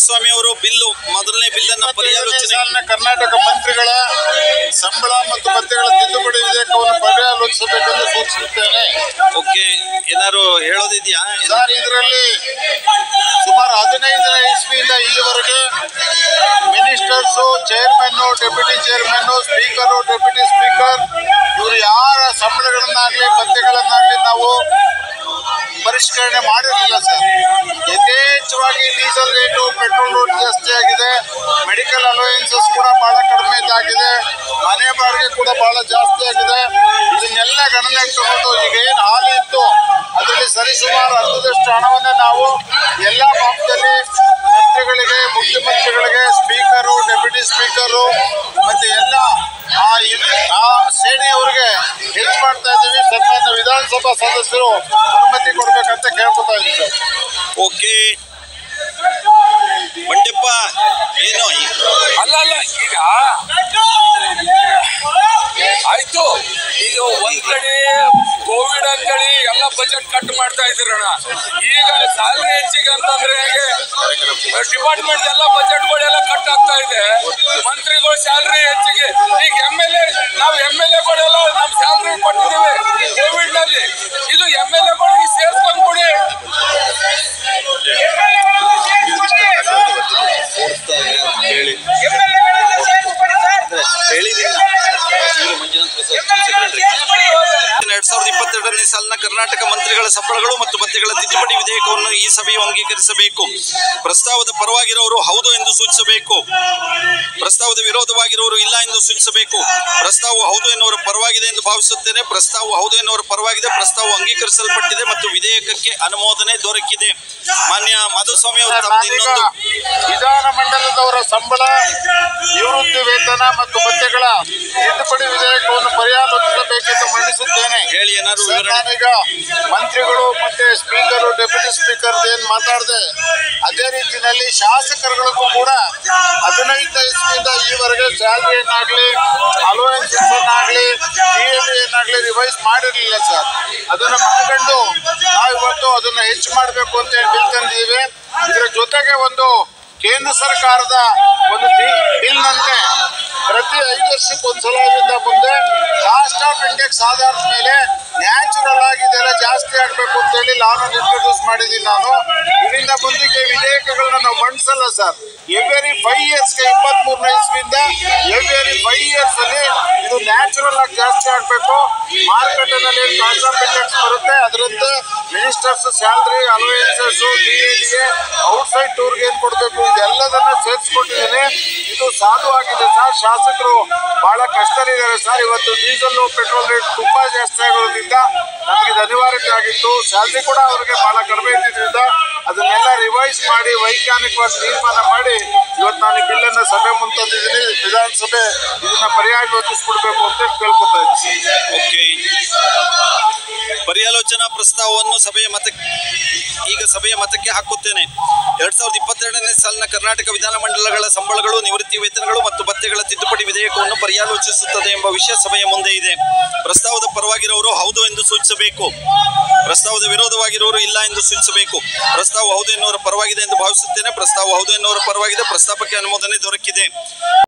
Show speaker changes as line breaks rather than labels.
ಮಾಧುಸ್ವಾಮಿ ಅವರು ಬಿಲ್ಲು ಮೊದಲನೇ ಬಿಲ್ ಅನ್ನ ಪರ್ಯಾಲೋಚನೆ
ಸಾಲಿನ ಕರ್ನಾಟಕ ಮಂತ್ರಿಗಳ ಸಂಬಳ ಮತ್ತು ಭತ್ಯೆಗಳ ತಿದ್ದುಪಡಿ ವಿಧೇಯಕವನ್ನು ಪರ್ಯಾಲೋಚಿಸಬೇಕೆಂದು ಸೂಚಿಸುತ್ತೇನೆ
ಓಕೆ ಏನಾದ್ರು ಹೇಳೋದಿದ್ಯಾ
ಸರ್ ಇದರಲ್ಲಿ ಸುಮಾರು ಹದಿನೈದನೇ ಇಸ್ವಿಯಿಂದ ಈವರೆಗೆ ministers chairman deputy chairman speaker deputy speaker ಇವರು ಯಾರ ಸಂಬಳಗಳನ್ನಾಗ್ಲಿ ಭತ್ಯೆಗಳನ್ನಾಗ್ಲಿ ನಾವು ಪರಿಷ್ಕರಣೆ ಮಾಡಿರಲಿಲ್ಲ ಸರ್ ಯಥೇಚ್ಛವಾಗಿ ಡೀಸೆಲ್ ರೇಟು ಪೆಟ್ರೋಲ್ ರೇಟ್ ಜಾಸ್ತಿ ಆಗಿದೆ ಮೆಡಿಕಲ್ ಅಲೋಯನ್ಸಸ್ ಕೂಡ ಬಹಳ ಕಡಿಮೆ ಇದಾಗಿದೆ ಮನೆ ಬಾಡಿಗೆ ಕೂಡ ಬಹಳ ಜಾಸ್ತಿ ಆಗಿದೆ ಇದನ್ನೆಲ್ಲ ಗಣನೆಗೆ ತಗೊಂಡು ಈಗ ಏನು ಹಾಲಿ ಇತ್ತು ಅದರಲ್ಲಿ ಸರಿಸುಮಾರು ಅರ್ಧದಷ್ಟು ಹಣವನ್ನೇ ನಾವು ಎಲ್ಲ ಭಾಗದಲ್ಲಿ ಮಂತ್ರಿಗಳಿಗೆ ಮುಖ್ಯಮಂತ್ರಿಗಳಿಗೆ ಸ್ಪೀಕರು ಡೆಪ್ಯೂಟಿ ಸ್ಪೀಕರು ಮತ್ತೆ ಎಲ್ಲ ಆ ಇದ್- ಆ ಶ್ರೇಣಿಯವರಿಗೆ ಹೆಚ್ಚು ಮಾಡ್ತಾ ಇದ್ದೀವಿ ಸನ್ಮಾನ್ಯ ವಿಧಾನಸಭಾ ಸದಸ್ಯರು ಅನುಮತಿ ಕೊಡ್ಬೇಕಂತ ಕೇಳ್ಕೊತಾ ಇದ್ದೀವಿ ಸರ್
ಓಕೆ ಬಂಡೆಪ್ಪ ಏನು ಈ-
ಅಲ್ಲ ಅಲ್ಲ ಈಗ ಆಯ್ತು ಈಗ ಒಂದ್ ಕಡೆ ಕೋವಿಡ್ ಅಂತೇಳಿ ಎಲ್ಲ ಬಜೆಟ್ ಕಟ್ ಮಾಡ್ತಾ ಇದ್ರಣ್ಣ ಈಗ ಸ್ಯಾಲ್ರಿ ಹೆಚ್ಚಿಗೆ ಅಂತಂದ್ರೆ ಹೇಗೆ ಡಿಪಾರ್ಟ್ಮೆಂಟ್ ಎಲ್ಲ ಬಜೆಟ್ಗಳೆಲ್ಲ ಕಟ್ ಆಗ್ತಾ ಇದೆ ಮಂತ್ರಿಗಳ ಸ್ಯಾಲ್ರಿ ಹೆಚ್ಚಿಗೆ ಈಗ ಎಮ್ ಎಲ್ ಎ ನಾವು ಎಮ್ ಎಲ್ ಎಗಳೆಲ್ಲ ನಮ್ ಸ್ಯಾಲ್ರಿ ಕೊಟ್ಟಿದ್ದೀವಿ ಕೋವಿಡ್ ನಲ್ಲಿ ಇದು ಎಮ್ ಎಲ್ ಎಗಳಿಗೆ ಸೇರ್ಸ್ಕೊಂಡ್ ಕೊಡಿ
ಹೇಳಿ ಹೇಳಿದ್ದೀನಿ ಇವರು ಮಂಜುನಾಥ್ ಪ್ರಸಾದ್ ಸೆಕ್ರೆಟರಿ ಎರಡ್ ಸಾವಿರದ ಇಪ್ಪತ್ತೆರಡನೇ ಸಾಲಿನ ಕರ್ನಾಟಕ ಮಂತ್ರಿಗಳ ಸಂಬಳಗಳು ಮತ್ತು ಭತ್ಯೆಗಳ ತಿದ್ದುಪಡಿ ವಿಧೇಯಕವನ್ನು ಈ ಸಭೆಯು ಅಂಗೀಕರಿಸಬೇಕು ಪ್ರಸ್ತಾವದ ಪರವಾಗಿರುವವರು ಹೌದು ಎಂದು ಸೂಚಿಸಬೇಕು ಪ್ರಸ್ತಾವದ ವಿರೋಧವಾಗಿರುವವರು ಇಲ್ಲ ಎಂದು ಸೂಚಿಸಬೇಕು ಪ್ರಸ್ತಾವವು ಹೌದು ಎನ್ನುವರ ಪರವಾಗಿದೆ ಎಂದು ಭಾವಿಸುತ್ತೇನೆ ಪ್ರಸ್ತಾವವು ಹೌದು ಎನ್ನುವರ ಪರವಾಗಿದೆ ಪ್ರಸ್ತಾವವು ಅಂಗೀಕರಿಸಲ್ಪಟ್ಟಿದೆ ಮತ್ತು ವಿಧೇಯಕಕ್ಕೆ ಅನುಮೋದನೆ ದೊರಕಿದೆ ಮಾನ್ಯ ಮಾಧುಸ್ವಾಮಿ ಅವರು ತಮ್ಮದು
ನಾನೀಗ
ಇನ್ನೊಂದು
ವಿಧಾನ ಮಂಡಲದವರ ಸಂಬಳ ನಿವೃತ್ತಿ ವೇತನ ಮತ್ತು ಭತ್ಯೆಗಳ ತಿದ್ದುಪಡಿ ವಿಧೇಯಕವನ್ನು ಪರ್ಯಾಲೋಚಿಸಬೇಕೆಂದು ಮಂಡಿಸುತ್ತೇನೆ
ಹೇಳಿ ಏನಾದ್ರು
ಸರ್
ವಿವರಣೆ
ನಾನೀಗ ಮಂತ್ರಿಗಳು ಮತ್ತೆ ಸ್ಪೀಕರು ಡೆಪ್ಯೂಟಿ ಸ್ಪೀಕರ್ ಏನ್ ಮಾತಾಡಿದೆ ಅದೇ ರೀತಿಯಲ್ಲಿ ಶಾಸಕರುಗಳಿಗೂ ಕೂಡ ಹದಿನೈದು ಇಸ್ವಿಯಿಂದ ಈವರೆಗೆ ಸ್ಯಾಲ್ರಿಯನ್ನಾಗ್ಲಿ ಅಲೋಯನ್ಸಸ್ ಅನ್ನಾಗ್ಲಿ ಟಿ ಏನಾಗ್ಲಿ ರಿವೈಸ್ ಮಾಡಿರ್ಲಿಲ್ಲ ಸರ್ ಅದನ್ನ ಮನಗಂಡು ನಾವು ಇವತ್ತು ಅದನ್ನ ಹೆಚ್ಚು ಮಾಡಬೇಕು ಅಂತ ಹೇಳಿ ಬಿಲ್ ತಂದಿದ್ದೀವಿ ಇದರ ಜೊತೆಗೆ ಒಂದು ಕೇಂದ್ರ ಸರ್ಕಾರದ ಒಂದು ಬಿಲ್ನಂತೆ ಪ್ರತಿ ಐದು ವರ್ಷಕ್ಕೆ ಒಂದ್ಸಲ ಇದರಿಂದ ಮುಂದೆ ಕಾಸ್ಟ್ ಆಫ್ ಇಂಡೆಕ್ಸ್ ಆಧಾರದ ಮೇಲೆ ನ್ಯಾಚುರಲ್ ಆಗಿ ಇದೆಲ್ಲ ಜಾಸ್ತಿ ಆಗಬೇಕು ಅಂತ ಹೇಳಿ ಲಾನ್ ಇಂಟ್ರೊಡ್ಯೂಸ್ ಮಾಡಿದ್ದೀನಿ ನಾನು ಇದರಿಂದ ಮುಂದಕ್ಕೆ ವಿಧೇಯಕಗಳನ್ನ ನಾವು ಮಂಡಿಸಲ್ಲ ಸರ್ ಎವ್ರಿ ಫೈವ್ ಇಯರ್ಸ್ಗೆ ಇಪ್ಪತ್ತ್ ಮೂರನೇ ಇಸ್ವಿಯಿಂದ ಎವ್ರಿ ಫೈವ್ ಇಯರ್ಸ್ ಅಲ್ಲಿ ಇದು ನ್ಯಾಚುರಲ್ ಆಗಿ ಜಾಸ್ತಿ ಆಗಬೇಕು ಮಾರುಕಟ್ಟೆನಲ್ಲಿ ಏನು ಕಾಸ್ಟ್ ಆಫ್ ಇಂಡೆಕ್ಸ್ ಬರುತ್ತೆ ಅದರಂತೆ ಮಿನಿಸ್ಟರ್ಸ್ ಸ್ಯಾಲ್ರಿ ಅಲೋಯನ್ಸಸ್ ಡಿ ಎಗೆ ಔಟ್ಸೈಡ್ ಟೂರ್ಗೆ ಏನು ಕೊಡಬೇಕು ಇದೆಲ್ಲದನ್ನ ಸೇರಿಸ್ಕೊಟ್ಟಿದ್ದೀನಿ ಇದು ಸಾಧು ಆಗಿದೆ ಸರ್ ಶಾಸಕರು ಬಹಳ ಕಷ್ಟದಲ್ಲಿದ್ದಾರೆ ಸರ್ ಇವತ್ತು ಡೀಸೆಲ್ ಪೆಟ್ರೋಲ್ ರೇಟ್ ತುಂಬಾ ಜಾಸ್ತಿ ಆಗಿರೋದ್ರಿಂದ ನಮಗೆ ಇದು ಅನಿವಾರ್ಯತೆ ಆಗಿತ್ತು ಸ್ಯಾಲ್ರಿ ಕೂಡ ಅವರಿಗೆ ಬಹಳ ಕಡಿಮೆ ಇದ್ದಿದ್ರಿಂದ ಅದನ್ನೆಲ್ಲ ರಿವೈಸ್ ಮಾಡಿ ವೈಜ್ಞಾನಿಕವಾಗಿ ತೀರ್ಮಾನ ಮಾಡಿ ಇವತ್ತು ನಾನು ಈ ಬಿಲ್ಲನ್ನು ಸಭೆ ಮುಂತಂದಿದ್ದೀನಿ ವಿಧಾನಸಭೆ ಇದನ್ನ ಪರ್ಯಾಲೋಚಿಸ್ಬಿಡ್ಬೇಕು ಅಂತ ಕೇಳ್ಕೊತಾ ಇದ್ದೀನಿ
ಓಕೆ ಪರ್ಯಾಲೋಚನಾ ಪ್ರಸ್ತಾವವನ್ನು ಸಭೆಯ ಮತ ಈಗ ಸಭೆಯ ಮತಕ್ಕೆ ಹಾಕುತ್ತೇನೆ ಎರಡ್ ಸಾವಿರದ ಇಪ್ಪತ್ತೆರಡನೇ ಸಾಲಿನ ಕರ್ನಾಟಕ ವಿಧಾನಮಂಡಲಗಳ ಸಂಬಳಗಳು ನಿವೃತ್ತಿ ವೇತನಗಳು ಮತ್ತು ಭತ್ಯೆಗಳ ತಿದ್ದುಪಡಿ ವಿಧೇಯಕವನ್ನು ಪರ್ಯಾಲೋಚಿಸುತ್ತದೆ ಎಂಬ ವಿಷಯ ಸಭೆಯ ಮುಂದೆ ಇದೆ ಪ್ರಸ್ತಾವದ ಪರವಾಗಿರುವವರು ಹೌದು ಎಂದು ಸೂಚಿಸಬೇಕು ಪ್ರಸ್ತಾವದ ವಿರೋಧವಾಗಿರುವವರು ಇಲ್ಲ ಎಂದು ಸೂಚಿಸಬೇಕು ಪ್ರಸ್ತಾವ ಹೌದು ಎನ್ನುವರ ಪರವಾಗಿದೆ ಎಂದು ಭಾವಿಸುತ್ತೇನೆ ಪ್ರಸ್ತಾವ ಹೌದು ಎನ್ನುವರ ಪರವಾಗಿದೆ ಪ್ರಸ್ತಾಪಕ್ಕೆ ಅನುಮೋದನೆ ದೊರಕಿದೆ